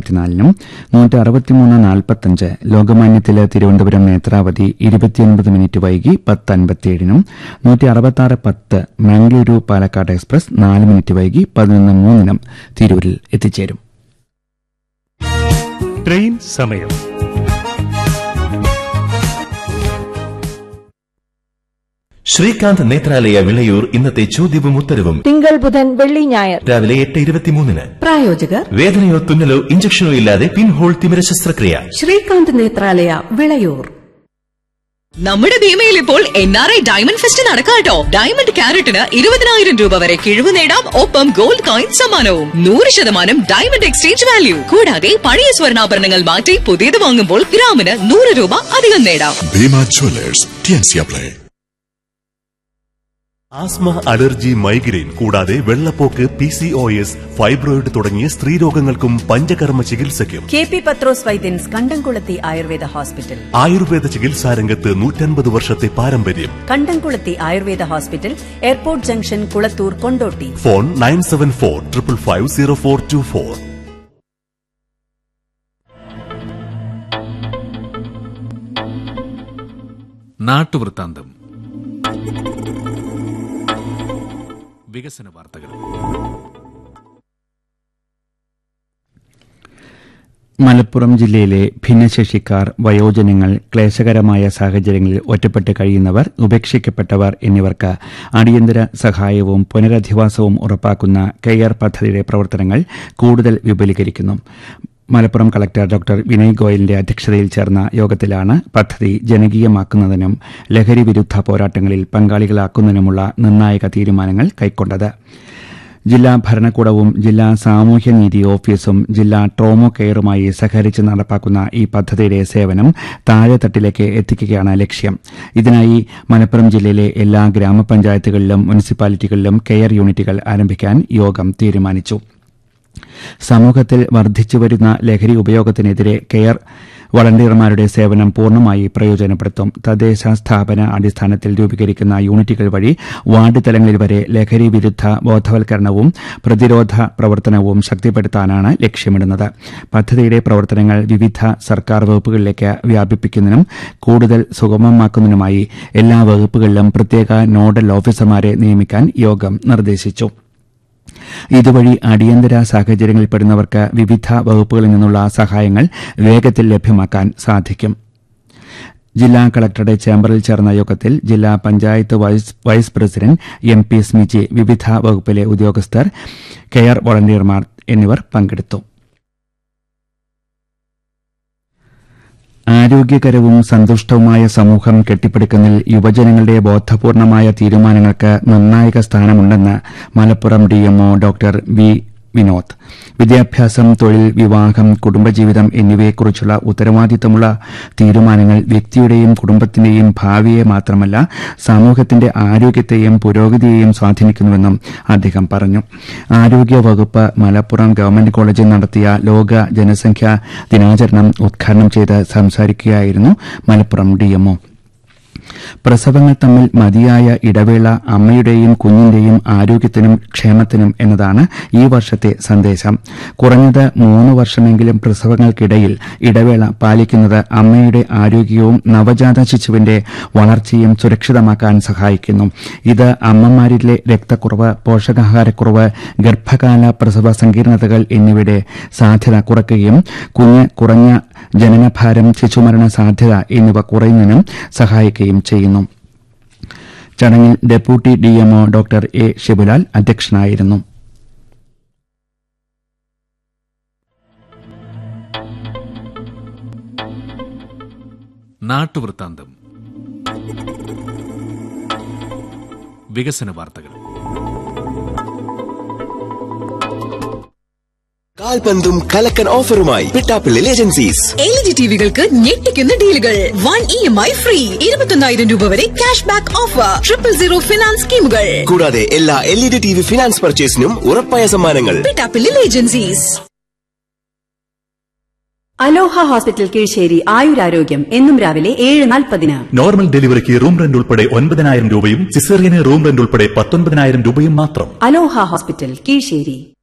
മുപ്പത്തിനാലിനും നൂറ്റി അറുപത്തിമൂന്ന് നാൽപ്പത്തഞ്ച് ലോകമാന്യത്തിലെ തിരുവനന്തപുരം നേത്രാവതി ഇരുപത്തിയൊൻപത് മിനിറ്റ് വൈകി പത്ത് അൻപത്തിയേഴിനും നൂറ്റി അറുപത്തി പത്ത് മംഗളൂരു പാലക്കാട് എക്സ്പ്രസ് നാല് മിനിറ്റ് വൈകി പതിനൊന്ന് മൂന്നിനും തിരൂരിൽ എത്തിച്ചേരും ട്രെയിൻ സമയം ശ്രീകാന്ത് നേത്രാലയ വിളയൂർ ഇന്നത്തെ ചോദ്യവും ഉത്തരവും തിങ്കൾ ബുധൻ വെള്ളി ഞായർ രാവിലെ എട്ട് ഇരുപത്തിമൂന്നിന് പ്രായോജകർ വേദനയോ തുന്നലോ ഇഞ്ചക്ഷനോ ഇല്ലാതെ പിൻഹോൾ തിമിര ശസ്ത്രക്രിയ ശ്രീകാന്ത് നേത്രാലയ വിളയൂർ നമ്മുടെ ഭീമയിൽ ഇപ്പോൾ N R I diamond fest നടക്കാട്ടോ ഡയമണ്ട് ക്യാരറ്റിന് ഇരുപതിനായിരം രൂപ വരെ കിഴിവ് നേടാം ഒപ്പം ഗോൾഡ് കോയിൻ സമ്മാനവും നൂറ് ശതമാനം ഡയമണ്ട് എക്സ്ചേഞ്ച് വാല്യൂ കൂടാതെ പഴയ സ്വർണ്ണാഭരണങ്ങൾ മാറ്റി പുതിയത് വാങ്ങുമ്പോൾ ഗ്രാമിന് നൂറ് രൂപ അധികം നേടാം ഭീമ ജ്വല്ലേഴ്സ് ടിയൻസിയ പ്ലേ ആസ്മ അലർജി മൈഗ്രെയിൻ കൂടാതെ വെള്ളപ്പോക്ക് P C O S fibroid തുടങ്ങിയ സ്ത്രീരോഗങ്ങൾക്കും പഞ്ചകർമ്മ ചികിത്സയ്ക്കും കെ പി പത്രോസ് വൈദ്യൻസ് കണ്ടംകുളത്തി ആയുർവേദ ഹോസ്പിറ്റൽ ആയുർവേദ ചികിത്സാ രംഗത്ത് നൂറ്റൻപത് വർഷത്തെ പാരമ്പര്യം Kandamkulathi Ayurveda hospital airport junction Kulathur Kondotty phone nine seven four triple five zero four two four നാട്ടുവൃത്താന്തം വികസന വാർത്തകൾ മലപ്പുറം ജില്ലയിലെ ഭിന്നശേഷിക്കാർ വയോജനങ്ങൾ ക്ലേശകരമായ സാഹചര്യങ്ങളിൽ ഒറ്റപ്പെട്ട് കഴിയുന്നവർ ഉപേക്ഷിക്കപ്പെട്ടവർ എന്നിവർക്ക് അടിയന്തര സഹായവും പുനരധിവാസവും ഉറപ്പാക്കുന്ന കെയർ പദ്ധതിയുടെ പ്രവർത്തനങ്ങൾ കൂടുതൽ വിപുലീകരിക്കുന്നു മലപ്പുറം കളക്ടർ ഡോക്ടർ വിനയ് ഗോയലിന്റെ അധ്യക്ഷതയിൽ ചേർന്ന യോഗത്തിലാണ് പദ്ധതി ജനകീയമാക്കുന്നതിനും ലഹരി വിരുദ്ധ പോരാട്ടങ്ങളിൽ പങ്കാളികളാക്കുന്നതിനുമുള്ള നിർണായക തീരുമാനങ്ങൾ കൈക്കൊണ്ടത് ജില്ലാ ഭരണകൂടവും ജില്ലാ സാമൂഹ്യനീതി ഓഫീസും ജില്ലാ ട്രോമോ കെയറുമായി സഹകരിച്ച് നടപ്പാക്കുന്ന ഈ പദ്ധതിയുടെ സേവനം താഴെത്തട്ടിലേക്ക് എത്തിക്കുകയാണ് ലക്ഷ്യം ഇതിനായി മലപ്പുറം ജില്ലയിലെ എല്ലാ ഗ്രാമപഞ്ചായത്തുകളിലും മുനിസിപ്പാലിറ്റികളിലും കെയർ യൂണിറ്റുകൾ ആരംഭിക്കാൻ യോഗം തീരുമാനിച്ചു സമൂഹത്തിൽ വർദ്ധിച്ചുവരുന്ന ലഹരി ഉപയോഗത്തിനെതിരെ കെയർ വളണ്ടിയർമാരുടെ സേവനം പൂർണ്ണമായി പ്രയോജനപ്പെടുത്തും തദ്ദേശ സ്ഥാപന അടിസ്ഥാനത്തിൽ രൂപീകരിക്കുന്ന യൂണിറ്റുകൾ വഴി വാർഡ് തലങ്ങളിൽ വരെ ലഹരി വിരുദ്ധ ബോധവൽക്കരണവും പ്രതിരോധ പ്രവർത്തനവും ശക്തിപ്പെടുത്താനാണ് ലക്ഷ്യമിടുന്നത് പദ്ധതിയുടെ പ്രവർത്തനങ്ങൾ വിവിധ സർക്കാർ വകുപ്പുകളിലേക്ക് വ്യാപിപ്പിക്കുന്നതിനും കൂടുതൽ സുഗമമാക്കുന്നതിനുമായി എല്ലാ വകുപ്പുകളിലും പ്രത്യേക നോഡൽ ഓഫീസർമാരെ നിയമിക്കാൻ യോഗം നിർദ്ദേശിച്ചു ഇതുവഴി അടിയന്തര സാഹചര്യങ്ങളിൽപ്പെടുന്നവർക്ക് വിവിധ വകുപ്പുകളിൽ നിന്നുള്ള സഹായങ്ങൾ വേഗത്തിൽ ലഭ്യമാക്കാൻ സാധിക്കും ജില്ലാ കളക്ടറുടെ ചേംബറിൽ ചേർന്ന യോഗത്തിൽ ജില്ലാ panchayat vice vice president M P Smiji വിവിധ വകുപ്പിലെ ഉദ്യോഗസ്ഥർ കെയർ വോളണ്ടിയർമാർ എന്നിവർ പങ്കെടുത്തു ആരോഗ്യകരവും സന്തുഷ്ടവുമായ സമൂഹം കെട്ടിപ്പടുക്കുന്നതിൽ യുവജനങ്ങളുടെ ബോധപൂർണമായ തീരുമാനങ്ങൾക്ക് നിർണായക സ്ഥാനമുണ്ടെന്ന് Malappuram DMO doctor V Vinod വിദ്യാഭ്യാസം തൊഴിൽ വിവാഹം കുടുംബജീവിതം എന്നിവയെക്കുറിച്ചുള്ള ഉത്തരവാദിത്തമുള്ള തീരുമാനങ്ങൾ വ്യക്തിയുടെയും കുടുംബത്തിന്റെയും ഭാവിയെ മാത്രമല്ല സമൂഹത്തിന്റെ ആരോഗ്യത്തെയും പുരോഗതിയെയും സ്വാധീനിക്കുന്നുവെന്നും അദ്ദേഹം പറഞ്ഞു ആരോഗ്യ വകുപ്പ് മലപ്പുറം ഗവൺമെന്റ് കോളേജിൽ നടത്തിയ ലോക ജനസംഖ്യാ ദിനാചരണം ഉദ്ഘാടനം ചെയ്ത് സംസാരിക്കുകയായിരുന്നു മലപ്പുറം ഡിഎംഒ പ്രസവങ്ങൾ തമ്മിൽ മതിയായ ഇടവേള അമ്മയുടെയും കുഞ്ഞിന്റെയും ആരോഗ്യത്തിനും ക്ഷേമത്തിനും എന്നതാണ് ഈ വർഷത്തെ സന്ദേശം കുറഞ്ഞത് മൂന്ന് വർഷമെങ്കിലും പ്രസവങ്ങൾക്കിടയിൽ ഇടവേള പാലിക്കുന്നത് അമ്മയുടെ ആരോഗ്യവും നവജാത ശിശുവിന്റെ വളർച്ചയും സുരക്ഷിതമാക്കാൻ സഹായിക്കുന്നു ഇത് അമ്മമാരിലെ രക്തക്കുറവ് പോഷകാഹാരക്കുറവ് ഗർഭകാല പ്രസവ സങ്കീർണതകൾ എന്നിവയുടെ സാധ്യത കുറയ്ക്കുകയും കുഞ്ഞ് കുറഞ്ഞ ജനനഭാരം ശിശുമരണ സാധ്യത എന്നിവ കുറയുന്നതിനും സഹായിക്കുകയും ചെയ്യുന്നു ചടങ്ങിൽ deputy DMO doctor A Shibulal അധ്യക്ഷനായിരുന്നു നാട്ടുവൃത്താന്തം വികസന വാർത്തകൾ കാൽപന്തും കലക്കൻ ഓഫറുമായി പിട്ടാപ്പിള്ളിൽ ഏജൻസീസ് എൽ ജി ടിവികൾക്ക് ഞെട്ടിക്കുന്ന ഡീലുകൾ one E M I free ഇരുപത്തൊന്നായിരം രൂപ വരെ cash back offer triple zero finance സ്കീമുകൾ കൂടാതെ എല്ലാ L E D T V finance പർച്ചേസിനും ഉറപ്പായ സമ്മാനങ്ങൾ പിട്ടാപ്പിള്ളിൽ ഏജൻസീസ് അലോഹ ഹോസ്പിറ്റൽ കീഴ്ശ്ശേരി ആയുരാരോഗ്യം എന്നും രാവിലെ ഏഴ് നാൽപ്പതിന് നോർമൽ ഡെലിവറിക്ക് റൂം റെന്റ് ഉൾപ്പെടെ ഒൻപതിനായിരം രൂപയും സിസേറിയന് റൂം റെന്റ് ഉൾപ്പെടെ പത്തൊൻപതിനായിരം രൂപയും മാത്രം അലോഹ ഹോസ്പിറ്റൽ കീഴ്ശ്ശേരി